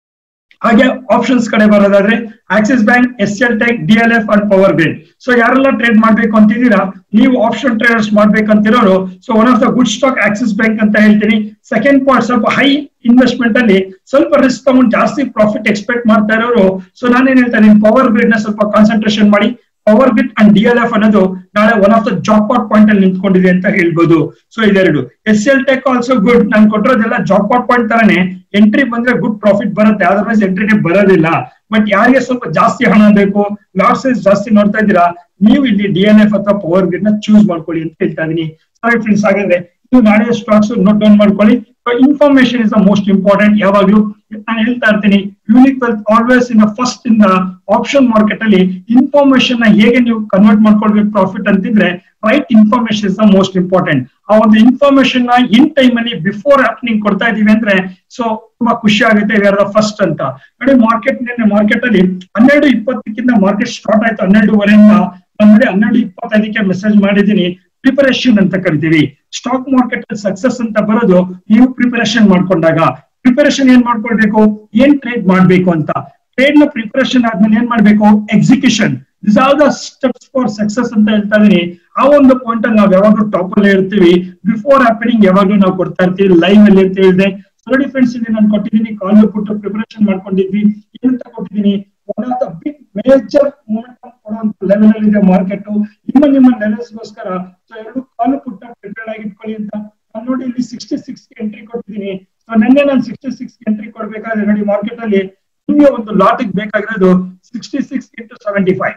ಹಾಗೆ ಆಪ್ಷನ್ಸ್ ಕಡೆ ಬರೋದಾದ್ರೆ Axis bank S L tech D L F and power grid so ಯಾರೆಲ್ಲ ಟ್ರೇಡ್ ಮಾಡ್ಬೇಕು ಅಂತಿದ್ದೀರಾ ನೀವು ಆಪ್ಷನ್ ಟ್ರೇಡರ್ಸ್ ಮಾಡ್ಬೇಕಂತಿರೋರು so one of the good stock Axis bank ಅಂತ ಹೇಳ್ತೀನಿ ಸೆಕೆಂಡ್ ಪಾರ್ಟ್ ಸ್ವಲ್ಪ ಹೈ ಇನ್ವೆಸ್ಟ್ಮೆಂಟ್ ಅಲ್ಲಿ ಸ್ವಲ್ಪ ರಿಸ್ಕ್ ತಗೊಂಡು ಜಾಸ್ತಿ ಪ್ರಾಫಿಟ್ ಎಕ್ಸ್ಪೆಕ್ಟ್ ಮಾಡ್ತಾ ಇರೋರು ಸೊ ನಾನೇನ್ ಹೇಳ್ತಾ ಪವರ್ ಗ್ರಿಡ್ ನ ಸ್ವಲ್ಪ ಕಾನ್ಸಂಟ್ರೇಷನ್ ಮಾಡಿ power grid and D L F ಅನ್ನೋದು ನಾಳೆ one of the jackpot point ಅಲ್ಲಿ ನಿಂತ್ಕೊಂಡಿದೆ ಅಂತ ಹೇಳ್ಬೋದು ಸೊ ಇದೆರಡು S L tech also good ನಾನು ಕೊಟ್ಟಿರೋದೆಲ್ಲ ಜಾಬ್ ಪಾಟ್ ಪಾಯಿಂಟ್ ತರನೇ ಎಂಟ್ರಿ ಬಂದ್ರೆ ಗುಡ್ ಪ್ರಾಫಿಟ್ ಬರುತ್ತೆ ಅದರ್ವೈಸ್ ಎಂಟ್ರಿನೇ ಬರೋದಿಲ್ಲ ಬಟ್ ಯಾರಿಗೆ ಸ್ವಲ್ಪ ಜಾಸ್ತಿ ಹಣ ಬೇಕು ಲಾಸಸ್ ಜಾಸ್ತಿ ನೋಡ್ತಾ ಇದ್ದೀರಾ ನೀವು ಇಲ್ಲಿ ಡಿ ಎಲ್ ಎಫ್ ಅಥವಾ ಪವರ್ ಗ್ರಿಡ್ ನ ಚೂಸ್ ಮಾಡ್ಕೊಳ್ಳಿ ಅಂತ ಹೇಳ್ತಾ ಇದೀನಿ ಸರಿ ಫ್ರೆಂಡ್ಸ್ ಹಾಗಾದ್ರೆ ಇದು ನಾಳೆ ಸ್ಟಾಕ್ಸ್ ನೋಟ್ ಡೌನ್ ಮಾಡ್ಕೊಳ್ಳಿ information is the most important ಯಾವಾಗ್ಲೂ ನಾನು ಹೇಳ್ತಾ ಇರ್ತೀನಿ unique wealth always in the first in the option market ಅಲ್ಲಿ ಇನ್ಫಾರ್ಮೇಶನ್ ನ ಹೇಗೆ ನೀವು ಕನ್ವರ್ಟ್ ಮಾಡ್ಕೊಳ್ಬೇಕು ಪ್ರಾಫಿಟ್ ಅಂತಿದ್ರೆ right information is the most important ಆ ಒಂದು ಇನ್ಫಾರ್ಮೇಶನ್ ನ ಇನ್ ಟೈಮ್ ಅಲ್ಲಿ ಬಿಫೋರ್ ಹ್ಯಾಪ್ನಿಂಗ್ ಕೊಡ್ತಾ ಇದೀವಿ ಅಂದ್ರೆ ಸೊ ತುಂಬಾ ಖುಷಿ ಆಗುತ್ತೆ ವಿ ಆರ್ ದ ಫಸ್ಟ್ ಅಂತ ನೋಡಿ ಮಾರ್ಕೆಟ್ ನಿನ್ನೆ ಮಾರ್ಕೆಟ್ ಅಲ್ಲಿ ಹನ್ನೆರಡು ಇಪ್ಪತ್ತಕ್ಕಿಂತ ಮಾರ್ಕೆಟ್ ಸ್ಟಾರ್ಟ್ ಆಯ್ತು ಹನ್ನೆರಡುವರೆಯಿಂದ ನಾನು ನೋಡಿ ಹನ್ನೆರಡು ಇಪ್ಪತ್ತೈದಕ್ಕೆ ಮೆಸೇಜ್ ಮಾಡಿದ್ದೀನಿ ಪ್ರಿಪರೇಷನ್ ಅಂತ ಕರಿತೀವಿ ಸ್ಟಾಕ್ ಮಾರ್ಕೆಟ್ ಅಲ್ಲಿ ಸಕ್ಸಸ್ ಅಂತ ಬರೋದು ನೀವು ಪ್ರಿಪರೇಷನ್ ಮಾಡ್ಕೊಂಡಾಗ ಪ್ರಿಪರೇಷನ್ ಏನ್ ಮಾಡ್ಕೊಳ್ಬೇಕು ಏನ್ ಟ್ರೇಡ್ ಮಾಡ್ಬೇಕು ಅಂತ ಟ್ರೇಡ್ ನ ಪ್ರಿಪರೇಷನ್ ಆದ್ಮೇಲೆ ಏನ್ ಮಾಡ್ಬೇಕು execution this are the steps for success ಅಂತ ಹೇಳ್ತಾ ಇದೀನಿ ಆ ಒಂದು ಪಾಯಿಂಟ್ ಅಲ್ಲಿ ನಾವು ಯಾವಾಗ್ಲೂ ಟಾಪ್ ಅಲ್ಲಿ ಇರ್ತೀವಿ ಬಿಫೋರ್ ಹ್ಯಾಪನಿಂಗ್ ಯಾವಾಗ್ಲೂ ನಾವು ಕೊಡ್ತಾ ಇರ್ತೀವಿ ಲೈವ್ ಅಲ್ಲಿ ಅಂತ ಹೇಳಿದೆ ನೋಡಿ ಫ್ರೆಂಡ್ಸ್ ಇಲ್ಲಿ ನಾನು ಕೊಟ್ಟಿದ್ದೀನಿ ಕಾಲ್ ಬಿಟ್ಟು ಪ್ರಿಪರೇಷನ್ ಮಾಡ್ಕೊಂಡಿದ್ವಿ ಏನಂತ ಕೊಟ್ಟಿದ್ದೀನಿ one of the big major moment ಕೊಡುವಂತ ಲೆವೆಲ್ ಅಲ್ಲಿ ಇದೆ ಮಾರ್ಕೆಟ್ ನಿಮ್ಮ ನಿಮ್ಮ ಲೆವೆಲ್ಸ್ ಗೋಸ್ಕರ ಸೊ ಎರಡು ಕಾಲು ಪುಟ್ಟ ಪ್ರಿಪೇರ್ಡ್ ಆಗಿ ಇಟ್ಕೊಳ್ಳಿ ಅಂತ ನಾನು ನೋಡಿ ಇಲ್ಲಿ ಸಿಕ್ಸ್ಟಿ ಸಿಕ್ಸ್ ಎಂಟ್ರಿ ಕೊಟ್ಟಿದ್ದೀನಿ ಸೊ ನಿನ್ನೆ ನಾನು ಸಿಕ್ಸ್ಟಿ ಸಿಕ್ಸ್ ಎಂಟ್ರಿ ಕೊಡ್ಬೇಕಾದ್ರೆ ನೋಡಿ ಮಾರ್ಕೆಟ್ ಅಲ್ಲಿ ನಿಮ್ಗೆ ಒಂದು ಲಾಟ್ ಬೇಕಾಗಿರೋದು sixty six into seventy five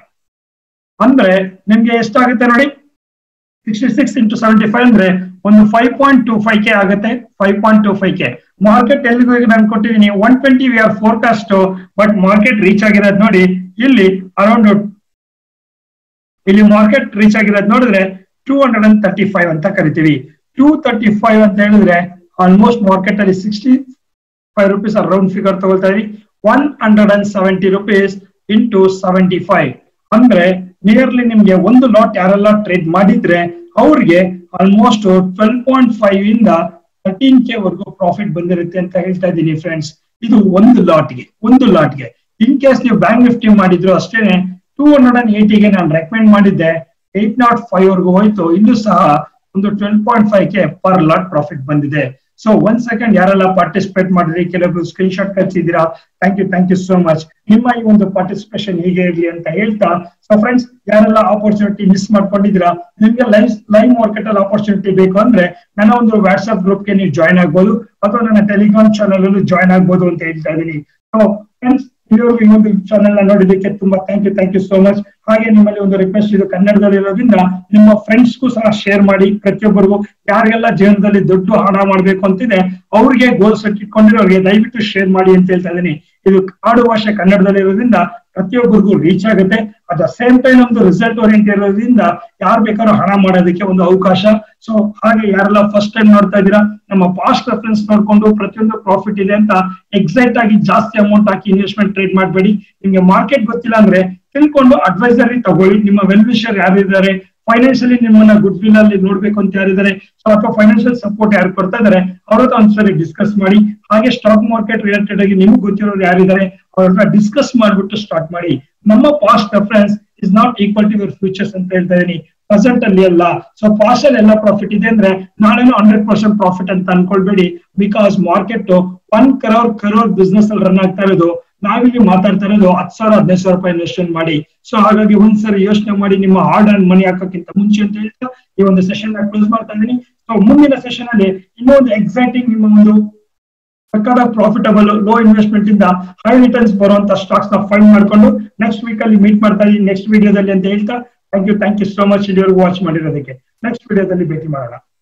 ಅಂದ್ರೆ ನಿಮ್ಗೆ ಎಷ್ಟಾಗುತ್ತೆ ನೋಡಿ sixty six into seventy five ಅಂದ್ರೆ ಒಂದು five point two five K ಆಗುತ್ತೆ five point two five K market ಎಲ್ಲಿಗೆ ಹೋಗಿ ನಾನು ಕೊಟ್ಟಿದ್ದೀನಿ one twenty we are forecast but market reach ಆಗಿರೋದು ನೋಡಿ ಇಲ್ಲಿ ಅರೌಂಡ್ ಇಲ್ಲಿ ಮಾರ್ಕೆಟ್ ರೀಚ್ ಆಗಿರೋದು ನೋಡಿದ್ರೆ two hundred and thirty five ಅಂತ ಕರಿತೀವಿ ಟೂ ತರ್ಟಿ ಫೈವ್ ಅಂತ ಹೇಳಿದ್ರೆ ಆಲ್ಮೋಸ್ಟ್ ಮಾರ್ಕೆಟ್ ಅಲ್ಲಿ sixty five rupees round figure ತಗೊಳ್ತಾ ಇದೀವಿ one hundred and seventy rupees into seventy five ಅಂದ್ರೆ ನಿಯರ್ಲಿ ನಿಮ್ಗೆ ಒಂದು ಲಾಟ್ ಯಾರೆಲ್ಲ ಟ್ರೇಡ್ ಮಾಡಿದ್ರೆ ಅವ್ರಿಗೆ ಆಲ್ಮೋಸ್ಟ್ ಟ್ವೆಲ್ ಪಾಯಿಂಟ್ ಫೈವ್ ಇಂದ ತರ್ಟೀನ್ ಕೆ ವರ್ಗು ಪ್ರಾಫಿಟ್ ಬಂದಿರುತ್ತೆ ಅಂತ ಹೇಳ್ತಾ ಇದ್ದೀನಿ ಫ್ರೆಂಡ್ಸ್ ಇದು ಒಂದು ಲಾಟ್ಗೆ ಒಂದು ಲಾಟ್ಗೆ ಇನ್ ಕೇಸ್ ನೀವು ಬ್ಯಾಂಕ್ ನಿಫ್ಟಿ ಮಾಡಿದ್ರು ಅಷ್ಟೇನೆ ಟೂ ಹಂಡ್ರೆಡ್ ಅಂಡ್ ಏಟಿಗೆ ನಾನು ರೆಕಮೆಂಡ್ ಮಾಡಿದ್ದೆ ಏಟ್ ನಾಟ್ ಫೈವ್ ವರ್ಗು ಹೋಯ್ತು ಇಲ್ಲೂ ಸಹ ಒಂದು ಟ್ವೆಲ್ ಪಾಯಿಂಟ್ ಫೈವ್ ಗೆ ಪರ್ ಲಾಟ್ ಪ್ರಾಫಿಟ್ ಬಂದಿದೆ ಸೊ ಒಂದ್ ಸೆಕೆಂಡ್ ಯಾರೆಲ್ಲ ಪಾರ್ಟಿಸಿಪೇಟ್ ಮಾಡಿದ್ರಿ ಕೆಲವೊಬ್ರು ಸ್ಕ್ರೀನ್ ಶಾಟ್ ಕಳ್ಸಿದ್ದೀರಾ thank you thank you so much ನಿಮ್ಮ ಈ ಒಂದು ಪಾರ್ಟಿಸಿಪೇಷನ್ ಹೀಗೆ ಇರಲಿ ಅಂತ ಹೇಳ್ತಾ ಸೊ ಫ್ರೆಂಡ್ಸ್ ಯಾರೆಲ್ಲ ಆಪರ್ಚುನಿಟಿ ಮಿಸ್ ಮಾಡ್ಕೊಂಡಿದ್ದೀರಾ ನಿಮ್ಗೆ ಲೈವ್ ಲೈವ್ ಮಾರ್ಕೆಟ್ ಅಲ್ಲಿ ಆಪರ್ಚುನಿಟಿ ಬೇಕು ಅಂದ್ರೆ ನನ್ನ ಒಂದು ವಾಟ್ಸ್ಆಪ್ ಗ್ರೂಪ್ಗೆ ನೀವು ಜಾಯ್ನ್ ಆಗ್ಬೋದು ಅಥವಾ ನನ್ನ ಟೆಲಿಗ್ರಾಮ್ ಚಾನಲ್ ಅಲ್ಲೂ ಜಾಯ್ನ್ ಆಗ್ಬೋದು ಅಂತ ಹೇಳ್ತಾ ಇದ್ದೀನಿ ಸೊ ಫ್ರೆಂಡ್ಸ್ ಇಲ್ಲಿವರೆಗೂ ಈ ಒಂದು ಚಾನೆಲ್ ನ ನೋಡಿದ್ದಕ್ಕೆ ತುಂಬಾ thank you thank you so much ಹಾಗೆ ನಿಮ್ಮಲ್ಲಿ ಒಂದು ರಿಕ್ವೆಸ್ಟ್ ಇದು ಕನ್ನಡದಲ್ಲಿ ಇರೋದ್ರಿಂದ ನಿಮ್ಮ ಫ್ರೆಂಡ್ಸ್ಗೂ ಸಹ ಶೇರ್ ಮಾಡಿ ಪ್ರತಿಯೊಬ್ಬರಿಗೂ ಯಾರಿಗೆಲ್ಲ ಜೀವನದಲ್ಲಿ ದೊಡ್ಡ ಹಣ ಮಾಡ್ಬೇಕು ಅಂತಿದೆ ಅವ್ರಿಗೆ ಗೋಲ್ ಸೆಟ್ ಇಟ್ಕೊಂಡಿರೋರಿಗೆ ದಯವಿಟ್ಟು ಶೇರ್ ಮಾಡಿ ಅಂತ ಹೇಳ್ತಾ ಇದ್ದೀನಿ ಇದು ಆಡು ಭಾಷೆ ಕನ್ನಡದಲ್ಲಿ ಇರೋದ್ರಿಂದ ಪ್ರತಿಯೊಬ್ಬರಿಗೂ ರೀಚ್ ಆಗುತ್ತೆ ಅಟ್ ದ ಸೇಮ್ ಟೈಮ್ ಒಂದು ರಿಸಲ್ಟ್ ಓರಿಯೆಂಟ್ ಇರೋದ್ರಿಂದ ಯಾರು ಬೇಕಾದ್ರೂ ಹಣ ಮಾಡೋದಕ್ಕೆ ಒಂದು ಅವಕಾಶ ಸೊ ಹಾಗೆ ಯಾರೆಲ್ಲ ಫಸ್ಟ್ ಟೈಮ್ ನೋಡ್ತಾ ಇದ್ದೀರಾ ನಮ್ಮ ಪಾಸ್ಟ್ ರೆಫರೆನ್ಸ್ ನೋಡ್ಕೊಂಡು ಪ್ರತಿಯೊಂದು ಪ್ರಾಫಿಟ್ ಇದೆ ಅಂತ ಎಕ್ಸೈಟ್ ಆಗಿ ಜಾಸ್ತಿ ಅಮೌಂಟ್ ಹಾಕಿ ಇನ್ವೆಸ್ಟ್ಮೆಂಟ್ ಟ್ರೇಡ್ ಮಾಡಬೇಡಿ ನಿಮ್ಗೆ ಮಾರ್ಕೆಟ್ ಗೊತ್ತಿಲ್ಲ ಅಂದ್ರೆ ತಿಳ್ಕೊಂಡು ಅಡ್ವೈಸರಿ ತಗೊಳ್ಳಿ ನಿಮ್ಮ ವೆಲ್ ವಿಷರ್ ಯಾರಿದ್ದಾರೆ ಫೈನಾನ್ಷಿಯಲಿ ನಿಮ್ಮನ್ನ ಗುಡ್ ವಿಲ್ ಅಲ್ಲಿ ನೋಡ್ಬೇಕು ಅಂತ ಯಾರಿದ್ದಾರೆ ಸೊ ಅಥವಾ ಫೈನಾನ್ಷಿಯಲ್ ಸಪೋರ್ಟ್ ಯಾರು ಕೊಡ್ತಾ ಇದಾರೆ ಅವ್ರ ಹತ್ರ ಒಂದ್ಸರಿ ಡಿಸ್ಕಸ್ ಮಾಡಿ ಹಾಗೆ ಸ್ಟಾಕ್ ಮಾರ್ಕೆಟ್ ರಿಲೇಟೆಡ್ ಆಗಿ ನಿಮ್ಗೆ ಗೊತ್ತಿರೋರು ಯಾರಿದ್ದಾರೆ ಅವ್ರ ಹತ್ರ ಡಿಸ್ಕಸ್ ಮಾಡ್ಬಿಟ್ಟು ಸ್ಟಾರ್ಟ್ ಮಾಡಿ ನಮ್ಮ past reference is not equal to your futures ಅಂತ ಹೇಳ್ತಾ ಇದೀನಿ ಪ್ರೆಸೆಂಟ್ ಅಲ್ಲಿ ಅಲ್ಲ ಸೊ ಪಾಸ್ಟ್ ಅಲ್ಲಿ ಎಲ್ಲ ಪ್ರಾಫಿಟ್ ಇದೆ ಅಂದ್ರೆ ನಾಳೆನೂ ಹಂಡ್ರೆಡ್ ಪರ್ಸೆಂಟ್ ಪ್ರಾಫಿಟ್ ಅಂತ ಅನ್ಕೊಳ್ಬೇಡಿ because market one crore crore business ಅಲ್ಲಿ ರನ್ ಆಗ್ತಾ ಇರೋದು ನಾವಿಲ್ಲಿ ಮಾತಾಡ್ತಾ ಇರೋದು ಹತ್ತು ಸಾವಿರ ಹದಿನೈದು ಸಾವಿರ ರೂಪಾಯಿ ಇನ್ವೆಸ್ಟ್ಮೆಂಟ್ ಮಾಡಿ ಸೊ ಹಾಗಾಗಿ ಒಂದ್ಸರಿ ಯೋಚನೆ ಮಾಡಿ ನಿಮ್ಮ ಹಾರ್ಡ್ ಅಂಡ್ ಮನಿ ಹಾಕೋಕ್ಕಿಂತ ಮುಂಚೆ ಅಂತ ಹೇಳ್ತಾ ಈ ಒಂದು ಸೆಷನ್ ನ ಕ್ಲೋಸ್ ಮಾಡ್ತಾ ಇದ್ದೀನಿ ಸೊ ಮುಂದಿನ ಸೆಷನ್ ಅಲ್ಲಿ ಇನ್ನೊಂದು ಎಕ್ಸೈಟಿಂಗ್ ನಿಮ್ಮ ಒಂದು ಸಕ್ಕದ ಪ್ರಾಫಿಟಬಲ್ ಲೋ ಇನ್ವೆಸ್ಟ್ಮೆಂಟ್ ಇಂದ ಹೈ ರಿಟರ್ನ್ಸ್ ಬರುವಂತ ಸ್ಟಾಕ್ಸ್ ನ ಫೈಂಡ್ ಮಾಡ್ಕೊಂಡು ನೆಕ್ಸ್ಟ್ ವೀಕ್ ಅಲ್ಲಿ ಮೀಟ್ ಮಾಡ್ತಾ ಇದ್ದೀನಿ ನೆಕ್ಸ್ಟ್ ವಿಡಿಯೋದಲ್ಲಿ ಅಂತ ಹೇಳ್ತಾ thank you thank you so much ಇಲ್ಲಿವರೆಗೂ ವಾಚ್ ಮಾಡಿರೋದಕ್ಕೆ ನೆಕ್ಸ್ಟ್ ವಿಡಿಯೋದಲ್ಲಿ ಭೇಟಿ ಮಾಡೋಣ